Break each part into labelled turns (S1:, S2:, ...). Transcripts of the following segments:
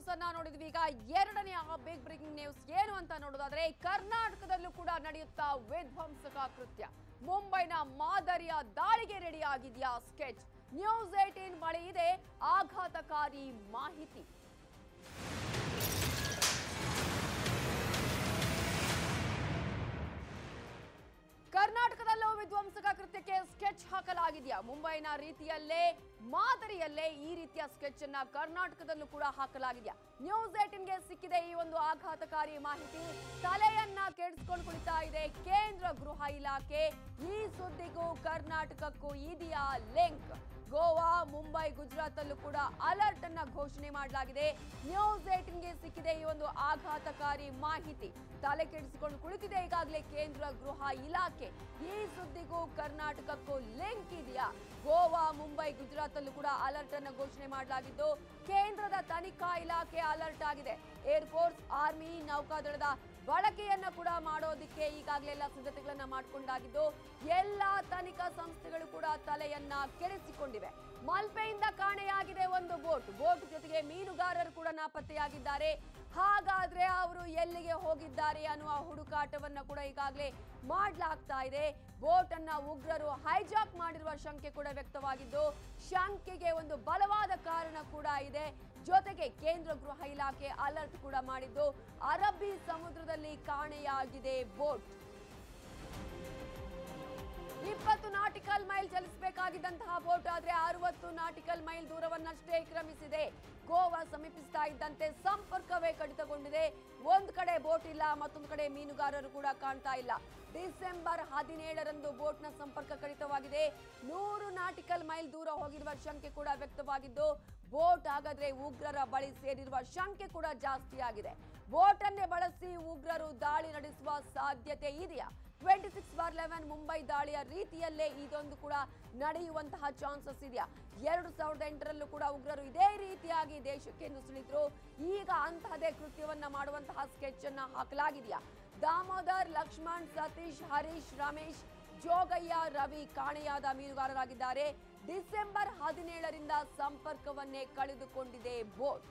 S1: news ಅನ್ನ ನೋಡಿದ್ವಿ ಈಗ ಎರಡನೇ ಬಿಗ್ ಬ್ರೇಕಿಂಗ್ ನ್ಯೂಸ್ ಏನು ಅಂತ ನೋಡೋದಾದ್ರೆ ಕರ್ನಾಟಕದಲ್ಲೂ ಕೂಡ ನಡೆಯುತ್ತಾ ವಿಧ್ವಂಸಕ ಕೃತ್ಯ ಮುಂಬೈನ ಮಾದರಿಯ ದಾಳಿಗೆ ರೆಡಿ ಆಗಿದೆಯಾ ಸ್ಕೆಚ್ ನ್ಯೂಸ್ ಏಟೀನ್ ಮಳೆ ಇದೆ ಆಘಾತಕಾರಿ ಮಾಹಿತಿ ಕರ್ನಾಟಕದಲ್ಲೂ ವಿಧ್ವಂಸಕ ಕೃತ್ಯಕ್ಕೆ ಸ್ಕೆಚ್ ಹಾಕಲಾಗಿದೆಯಾ ಮುಂಬೈನ ರೀತಿಯಲ್ಲೇ ಮಾದರಿಯಲ್ಲೇ ಈ ರೀತಿಯ ಸ್ಕೆಚ್ ಅನ್ನ ಕರ್ನಾಟಕದಲ್ಲೂ ಕೂಡ ಹಾಕಲಾಗಿದೆಯಾ ನ್ಯೂಸ್ ಏಟಿನ್ಗೆ ಸಿಕ್ಕಿದೆ ಈ ಒಂದು ಆಘಾತಕಾರಿ ಮಾಹಿತಿ ತಲೆಯನ್ನ ಕೆಡಿಸ್ಕೊಂಡು ಕುಳಿತಾ ಇದೆ ಕೇಂದ್ರ ಗೃಹ ಇಲಾಖೆ ಈ ಸುದ್ದಿಗೂ ಕರ್ನಾಟಕಕ್ಕೂ ಇದೆಯಾ ಲಿಂಕ್ ಗೋವಾ ಮುಂಬೈ ಗುಜರಾತ್ ಅಲ್ಲೂ ಕೂಡ ಅಲರ್ಟ್ ಅನ್ನ ಘೋಷಣೆ ಮಾಡಲಾಗಿದೆ ನ್ಯೂಸ್ ಏಟಿನ್ಗೆ ಸಿಕ್ಕಿದೆ ಈ ಒಂದು ಆಘಾತಕಾರಿ ಮಾಹಿತಿ ತಲೆ ಕೆಡಿಸಿಕೊಂಡು ಕುಳಿತಿದೆ ಈಗಾಗಲೇ ಕೇಂದ್ರ ಗೃಹ ಇಲಾಖೆ ಈ ಸುದ್ದಿಗೂ ಕರ್ನಾಟಕಕ್ಕೂ ಲಿಂಕ್ ಇದೆಯಾ ಗೋವಾ ಮುಂಬೈ ಗುಜರಾತ್ ಅಲ್ಲೂ ಕೂಡ ಅಲರ್ಟ್ ಅನ್ನ ಘೋಷಣೆ ಮಾಡಲಾಗಿದ್ದು ಕೇಂದ್ರದ ತನಿಖಾ ಇಲಾಖೆ ಅಲರ್ಟ್ ಆಗಿದೆ ಏರ್ಫೋರ್ಸ್ ಆರ್ಮಿ ನೌಕಾದಳದ ಬಳಕೆಯನ್ನ ಕೂಡ ಮಾಡೋದಕ್ಕೆ ಈಗಾಗಲೇ ಎಲ್ಲ ಸಿದ್ಧತೆಗಳನ್ನ ಮಾಡಿಕೊಂಡಾಗಿದ್ದು ಎಲ್ಲ ತನಿಖಾ ಸಂಸ್ಥೆಗಳು ಕೂಡ ತಲೆಯನ್ನ ಕೆರೆಸಿಕೊಂಡಿವೆ ಮಲ್ಪೆಯಿಂದ ಕಾಣೆಯಾಗಿದೆ ಒಂದು ಬೋಟ್ ಬೋಟ್ ಜೊತೆಗೆ ಮೀನುಗಾರರು ಕೂಡ ನಾಪತ್ತೆಯಾಗಿದ್ದಾರೆ ಹಾಗಾದ್ರೆ ಅವರು ಎಲ್ಲಿಗೆ ಹೋಗಿದ್ದಾರೆ ಅನ್ನುವ ಹುಡುಕಾಟವನ್ನ ಕೂಡ ಈಗಾಗಲೇ ಮಾಡಲಾಗ್ತಾ ಇದೆ ಬೋಟ್ ಅನ್ನ ಉಗ್ರರು ಹೈಜಾಕ್ ಮಾಡಿರುವ ಶಂಕೆ ಕೂಡ ವ್ಯಕ್ತವಾಗಿದ್ದು ಶಂಕೆಗೆ ಒಂದು ಬಲವಾದ ಕಾರಣ ಕೂಡ ಇದೆ ಜೊತೆಗೆ ಕೇಂದ್ರ ಗೃಹ ಇಲಾಖೆ ಅಲರ್ಟ್ ಕೂಡ ಮಾಡಿದ್ದು ಅರಬ್ಬಿ ಸಮುದ್ರದಲ್ಲಿ ಕಾಣೆಯಾಗಿದೆ ಬೋಟ್ ಇಪ್ಪತ್ತು ನಾಟಿಕಲ್ ಮೈಲ್ ಚಲಿಸಬೇಕಾಗಿದ್ದಂತಹ ಬೋಟ್ ಆದ್ರೆ ಅರವತ್ತು ನಾಟಿಕಲ್ ಮೈಲ್ ದೂರವನ್ನಷ್ಟೇ ಕ್ರಮಿಸಿದೆ ಗೋವಾ ಸಮೀಪಿಸ್ತಾ ಇದ್ದಂತೆ ಸಂಪರ್ಕವೇ ಕಡಿತಗೊಂಡಿದೆ ಒಂದ್ ಕಡೆ ಬೋಟ್ ಇಲ್ಲ ಮತ್ತೊಂದು ಕಡೆ ಮೀನುಗಾರರು ಕೂಡ ಕಾಣ್ತಾ ಇಲ್ಲ ಡಿಸೆಂಬರ್ ಹದಿನೇಳರಂದು ಬೋಟ್ನ ಸಂಪರ್ಕ ಕಡಿತವಾಗಿದೆ ನೂರು ನಾಟಿಕಲ್ ಮೈಲ್ ದೂರ ಹೋಗಿರುವ ಶಂಕೆ ಕೂಡ ವ್ಯಕ್ತವಾಗಿದ್ದು ಬೋಟ್ ಹಾಗಾದ್ರೆ ಉಗ್ರರ ಬಳಿ ಸೇರಿರುವ ಶಂಕೆ ಕೂಡ ಜಾಸ್ತಿ ಆಗಿದೆ ಬೋಟ್ ಅನ್ನೇ ಬಳಸಿ ಉಗ್ರರು ದಾಳಿ ನಡೆಸುವ ಸಾಧ್ಯತೆ ಇದೆಯಾ twenty six bar eleven Mumbai ದಾಳಿಯ ರೀತಿಯಲ್ಲೇ ಇದೊಂದು ಕೂಡ ನಡೆಯುವಂತಹ ಚಾನ್ಸಸ್ ಇದೆಯಾ ಎರಡು ಸಾವಿರದ ಎಂಟರಲ್ಲೂ ಕೂಡ ಉಗ್ರರು ಇದೇ ರೀತಿಯಾಗಿ ದೇಶಕ್ಕೆ ನುಸುಳಿದ್ರು ಈಗ ಅಂತಹದೇ ಕೃತ್ಯವನ್ನ ಮಾಡುವಂತಹ ಸ್ಕೆಚ್ ಅನ್ನ ಹಾಕಲಾಗಿದೆಯಾ ದಾಮೋದರ್ ಲಕ್ಷ್ಮಣ್ ಸತೀಶ್ ಹರೀಶ್ ರಮೇಶ್ ಜೋಗಯ್ಯ ರವಿ ಕಾಣೆಯಾದ ಮೀನುಗಾರರಾಗಿದ್ದಾರೆ ಡಿಸೆಂಬರ್ ಹದಿನೇಳರಿಂದ ಸಂಪರ್ಕವನ್ನೇ ಕಳೆದುಕೊಂಡಿದೆ ಬೋಟ್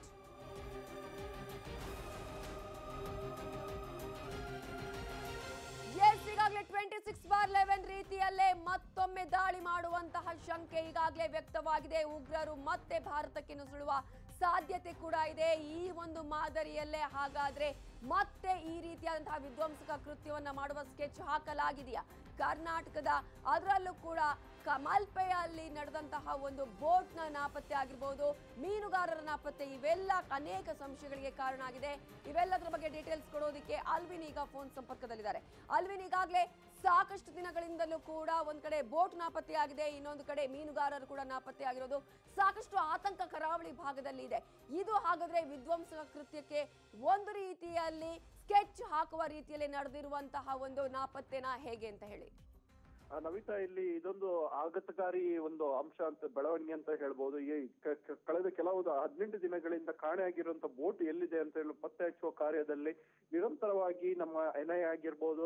S1: ಎಸ್ ಈಗಾಗಲೇ ಟ್ವೆಂಟಿ ಸಿಕ್ಸ್ ಬಾರ್ ಲೆವೆನ್ ರೀತಿಯಲ್ಲೇ ಮತ್ತೊಮ್ಮೆ ದಾಳಿ ಮಾಡುವಂತಹ ಶಂಕೆ ಈಗಾಗಲೇ ವ್ಯಕ್ತವಾಗಿದೆ ಉಗ್ರರು ಮತ್ತೆ ಭಾರತಕ್ಕೆ ನುಸುಳುವ ಸಾಧ್ಯತೆ ಕೂಡ ಇದೆ ಈ ಒಂದು ಮಾದರಿಯಲ್ಲೇ ಹಾಗಾದ್ರೆ ಮತ್ತೆ ಈ ರೀತಿಯಾದಂತಹ ವಿಧ್ವಂಸಕ ಕೃತ್ಯವನ್ನ ಮಾಡುವ ಸ್ಕೆಚ್ ಹಾಕಲಾಗಿದೆಯಾ ಕರ್ನಾಟಕದ ಅದರಲ್ಲೂ ಕೂಡ ಕ- ಮಲ್ಪೆಯಲ್ಲಿ ನಡೆದಂತಹ ಒಂದು ಬೋಟ್ನ ನಾಪತ್ತೆ ಆಗಿರ್ಬೋದು ಮೀನುಗಾರರ ನಾಪತ್ತೆ ಇವೆಲ್ಲ ಅನೇಕ ಸಂಶಯಗಳಿಗೆ ಕಾರಣ ಆಗಿದೆ ಇವೆಲ್ಲದರ ಬಗ್ಗೆ ಡೀಟೇಲ್ಸ್ ಕೊಡೋದಕ್ಕೆ ಅಲ್ವಿನ್ ಈಗ ಫೋನ್ ಸಂಪರ್ಕದಲ್ಲಿದ್ದಾರೆ ಅಲ್ವಿನ್ ಈಗಾಗಲೇ ಸಾಕಷ್ಟು ದಿನಗಳಿಂದಲೂ ಕೂಡ ಒಂದ್ ಕಡೆ ಬೋಟ್ ನಾಪತ್ತೆಯಾಗಿದೆ ಇನ್ನೊಂದು ಕಡೆ ಮೀನುಗಾರರು ಕೂಡ ನಾಪತ್ತೆ ಆಗಿರೋದು ಸಾಕಷ್ಟು ಆತಂಕ ಕರಾವಳಿ ಭಾಗದಲ್ಲಿ ಇದೆ ಇದು ಹಾಗಾದ್ರೆ ವಿಧ್ವಂಸಕ ಕೃತ್ಯಕ್ಕೆ ಒಂದು ರೀತಿಯಲ್ಲಿ ಸ್ಕೆಚ್ ಹಾಕುವ ರೀತಿಯಲ್ಲಿ ನಡೆದಿರುವಂತಹ ಒಂದು ನಾಪತ್ತೆನಾ ಹೇಗೆ ಅಂತ ಹೇಳಿ
S2: ಆ, ನಮಿತಾ ಇಲ್ಲಿ ಇದೊಂದು ಆಘಾತಕಾರಿ ಒಂದು ಅಂಶ ಅಂತ ಬೆಳವಣಿಗೆ ಅಂತ ಹೇಳ್ಬೋದು ಈ ಕ- ಕ- ಕಳೆದ ಕೆಲವು ಹದಿನೆಂಟು ದಿನಗಳಿಂದ ಕಾಣೆಯಾಗಿರುವಂತ ಬೋಟ್ ಎಲ್ಲಿದೆ ಅಂತ ಹೇಳಿ ಪತ್ತೆ ಹಚ್ಚುವ ಕಾರ್ಯದಲ್ಲಿ ನಿರಂತರವಾಗಿ ನಮ್ಮ ಎನ್ ಐ ಆಗಿರ್ಬೋದು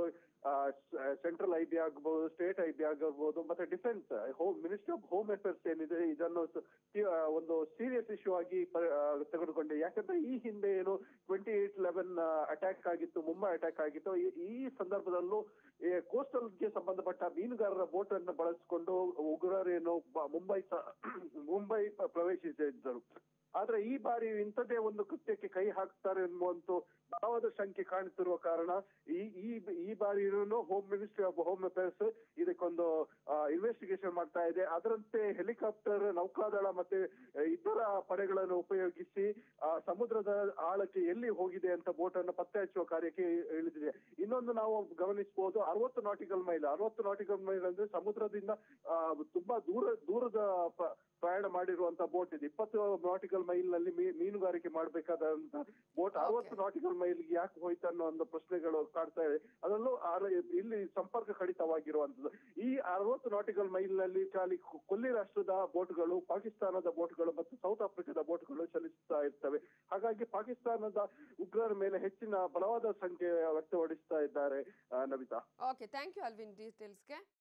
S2: ಸೆಂಟ್ರಲ್ ಐ ಬಿ ಆಗ್ಬೋದು ಸ್ಟೇಟ್ ಐ ಬಿ ಆಗಿರ್ಬೋದು ಮತ್ತೆ defence home ministry of home affairs ಏನಿದೆ ಇದನ್ನು ಸ- ತಿ- ಆ, ಒಂದು ಸೀರಿಯಸ್ ಇಶ್ಯೂ ಆಗಿ ಪ- ಆ, ತೆಗೆದುಕೊಂಡೆ ಯಾಕಂದ್ರೆ ಈ ಹಿಂದೆ ಏನು ಟ್ವೆಂಟಿ ಏಟ್ ಲೆವೆನ್ ಅಟ್ಯಾಕ್ ಆಗಿತ್ತು ಮುಂಬೈ ಅಟ್ಯಾಕ್ ಆಗಿತ್ತು ಈ- ಈ ಸಂದರ್ಭದಲ್ಲೂ ಕೋಸ್ಟಲ್ಗೆ ಸಂಬಂಧಪಟ್ಟ ಮೀನುಗಾರರ ಬೋಟ್ ಅನ್ನು ಬಳಸಿಕೊಂಡು ಉಗ್ರರೇನು ಬ- ಮುಂಬೈ ಸ- ಮುಂಬೈ ಪ- ಪ್ರವೇಶಿಸಿದ್ದರು ಆದ್ರೆ ಈ ಬಾರಿ ಇಂಥದ್ದೇ ಒಂದು ಕೃತ್ಯಕ್ಕೆ ಕೈ ಹಾಕ್ತಾರೆ ಎನ್ನುವಂತ ಬಲವಾದ ಶಂಕೆ ಕಾಣುತ್ತಿರುವ ಕಾರಣ ಈ ಈ ಈ ಬಾರಿನೂ home ministry of home affairs ಇದಕ್ಕೊಂದು ಇನ್ವೆಸ್ಟಿಗೇಷನ್ ಮಾಡ್ತಾ ಇದೆ ಅದರಂತೆ ಹೆಲಿಕಾಪ್ಟರ್ ನೌಕಾದಳ ಮತ್ತೆ ಆ, ಇತರ ಪಡೆಗಳನ್ನು ಉಪಯೋಗಿಸಿ ಆ, ಸಮುದ್ರದ ಆಳಕ್ಕೆ ಎಲ್ಲಿ ಹೋಗಿದೆ ಅಂತ ಬೋಟ್ ಅನ್ನು ಪತ್ತೆ ಹಚ್ಚುವ ಕಾರ್ಯಕ್ಕೆ ಇಳಿದಿದೆ ಇನ್ನೊಂದು ನಾವು ಗಮನಿಸಬಹುದು ಅರವತ್ತು ನಾಟಿಕಲ್ ಮೈಲ್ ಅರವತ್ತು ನಾಟಿಕಲ್ ಮೈಲ್ ಅಂದ್ರೆ ಸಮುದ್ರದಿಂದ ಆ, ತುಂಬಾ ದೂರ ದೂರದ ಪ- ಪ್ರಯಾಣ ಮಾಡಿರುವಂತ ಬೋಟ್ ಇದೆ ಇಪ್ಪತ್ತು ನಾಟಿಕಲ್ ಮೈಲ್ ನಲ್ಲಿ ಮೀ- ಮೀನುಗಾರಿಕೆ ಮಾಡಬೇಕಾದಂತ ಬೋಟ್ ಅರವತ್ತು ನಾಟಿಕಲ್ ಮೈಲ್ ಯಾಕೆ ಹೋಯ್ತು ಅನ್ನೋ ಒಂದು ಪ್ರಶ್ನೆಗಳು ಕಾಡ್ತಾ ಇದೆ ಅದರಲ್ಲೂ ಆರ- ಇಲ್ಲಿ ಸಂಪರ್ಕ ಕಡಿತವಾಗಿರುವಂತದ್ದು ಈ ಅರವತ್ತು ನಾಟಿಕಲ್ ಮೈಲ್ ನಲ್ಲಿ ಖಾಲಿ ಕೊ- ಕೊಲ್ಲಿ ರಾಷ್ಟ್ರದ ಬೋಟ್ಗಳು ಪಾಕಿಸ್ತಾನದ ಬೋಟ್ಗಳು ಮತ್ತು ಸೌತ್ ಆಫ್ರಿಕಾದ ಬೋಟ್ಗಳು ಚಲಿಸ್ತಾ ಇರ್ತವೆ ಹಾಗಾಗಿ ಪಾಕಿಸ್ತಾನದ ಉಗ್ರರ ಮೇಲೆ ಹೆಚ್ಚಿನ ಬಲವಾದ ಸಂಖ್ಯೆ ವ್ಯಕ್ತಪಡಿಸ್ತಾ ಇದ್ದಾರೆ ಆ, Namita
S1: okay thank you Alvin ಡೀಟೇಲ್ಸ್ಗೆ